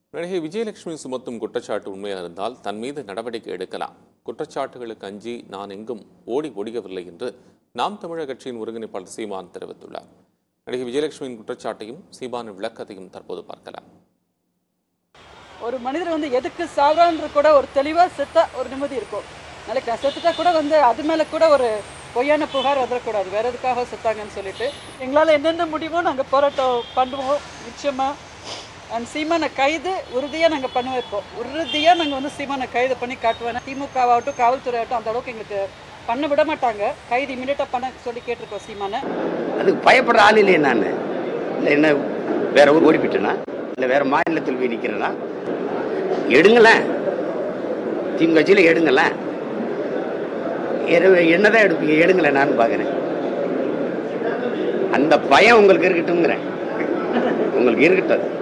நடிகை விஜயலட்சுமி சுமத்தும் குற்றச்சாட்டு உண்மையாக இருந்தால் தன் மீது நடவடிக்கை எடுக்கலாம் குற்றச்சாட்டுகளுக்கு அஞ்சி நான் எங்கும் ஓடி ஒடியவில்லை என்று நாம் தமிழர் கட்சியின் ஒருங்கிணைப்பாளர் சீமான் தெரிவித்துள்ளார் நடிகை விஜயலட்சுமியின் குற்றச்சாட்டையும் சீமானின் விளக்கத்தையும் தற்போது பார்க்கலாம் ஒரு மனிதர் வந்து எதுக்கு சாகுறான்ற கூட ஒரு தெளிவாக செத்தா ஒரு நிம்மதி இருக்கும் நாளைக்கு நான் செத்துட்டா கூட வந்து அது மேலே கூட ஒரு பொய்யான புகார் வந்துடக்கூடாது வேற எதுக்காக செத்தாங்கன்னு சொல்லிட்டு எங்களால் என்னென்ன முடியுமோ நாங்கள் போராட்டம் பண்ணுவோம் நிச்சயமாக அண்ட் சீமானை கைது உறுதியாக நாங்கள் பண்ண வைப்போம் உறுதியாக நாங்கள் வந்து சீமானை கைது பண்ணி காட்டுவேன் திமுகவாகட்டும் காவல்துறை ஆகட்டும் அந்த அளவுக்கு எங்களுக்கு பண்ண விட மாட்டாங்க கைது இமீடியட்டாக பண்ண சொல்லி கேட்டிருக்கோம் சீமானை அதுக்கு பயப்படுற ஆள் இல்லையே நான் இல்லை என்ன வேற ஊர் ஓடி போயிட்டேனா இல்லை வேற மாநிலத்தில் போய் நிற்கிறேனா எடுங்களேன் திமுக கட்சியில் எடுங்களேன் எரு- என்னதான் எடுப்பீங்க எடுங்களேன் நான் பார்க்குறேன் அந்த பயம் உங்களுக்கு இருக்கட்டும்ங்கிறேன் உங்களுக்கு இருக்கட்டும்